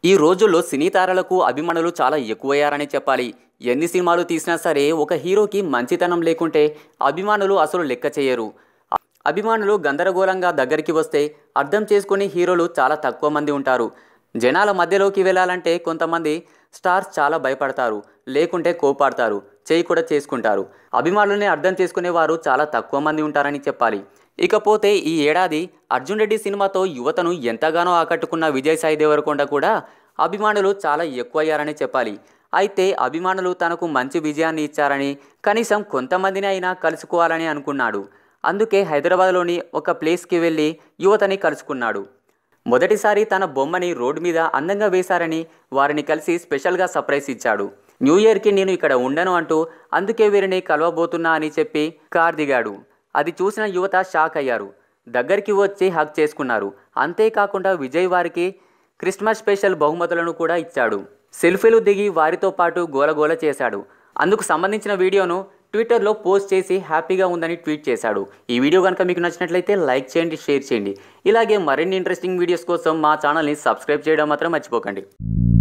ఈ రోజుల్లో సినీ తారలకు అభిమానులు చాలా ఎక్కువయ్యారని చెప్పాలి ఎన్ని సినిమాలు తీసినా సరే ఒక హీరోకి మంచితనం లేకుంటే అభిమానులు అసలు లెక్క చేయరు అభిమానులు గందరగోళంగా దగ్గరికి వస్తే అర్థం చేసుకునే హీరోలు చాలా తక్కువ మంది ఉంటారు జనాల మధ్యలోకి వెళ్ళాలంటే కొంతమంది స్టార్స్ చాలా భయపడతారు లేకుంటే కోపాడతారు చేయి కూడా చేసుకుంటారు అభిమానులని అర్థం చేసుకునే వారు చాలా తక్కువ మంది ఉంటారని చెప్పాలి ఇకపోతే ఈ ఏడాది అర్జున్ రెడ్డి సినిమాతో యువతను ఎంతగానో ఆకట్టుకున్న విజయసాయి దేవరకొండ కూడా అభిమానులు చాలా ఎక్కువయ్యారని చెప్పాలి అయితే అభిమానులు తనకు మంచి విజయాన్ని ఇచ్చారని కనీసం కొంతమందిని అయినా కలుసుకోవాలని అనుకున్నాడు అందుకే హైదరాబాద్లోని ఒక ప్లేస్కి వెళ్ళి యువతని కలుసుకున్నాడు మొదటిసారి తన బొమ్మని రోడ్డు మీద అందంగా వేశారని వారిని కలిసి స్పెషల్గా సర్ప్రైజ్ ఇచ్చాడు న్యూ ఇయర్కి నేను ఇక్కడ ఉండను అంటూ అందుకే వీరిని కలవబోతున్నా అని చెప్పి కార్ దిగాడు అది చూసిన యువత షాక్ అయ్యారు దగ్గరికి వచ్చి హక్ చేసుకున్నారు అంతేకాకుండా విజయ్ వారికి క్రిస్మస్ స్పెషల్ బహుమతులను కూడా ఇచ్చాడు సెల్ఫీలు దిగి వారితో పాటు గోలగోల చేశాడు అందుకు సంబంధించిన వీడియోను ట్విట్టర్లో పోస్ట్ చేసి హ్యాపీగా ఉందని ట్వీట్ చేశాడు ఈ వీడియో కనుక మీకు నచ్చినట్లయితే లైక్ చేయండి షేర్ చేయండి ఇలాగే మరిన్ని ఇంట్రెస్టింగ్ వీడియోస్ కోసం మా ఛానల్ని సబ్స్క్రైబ్ చేయడం మాత్రం మర్చిపోకండి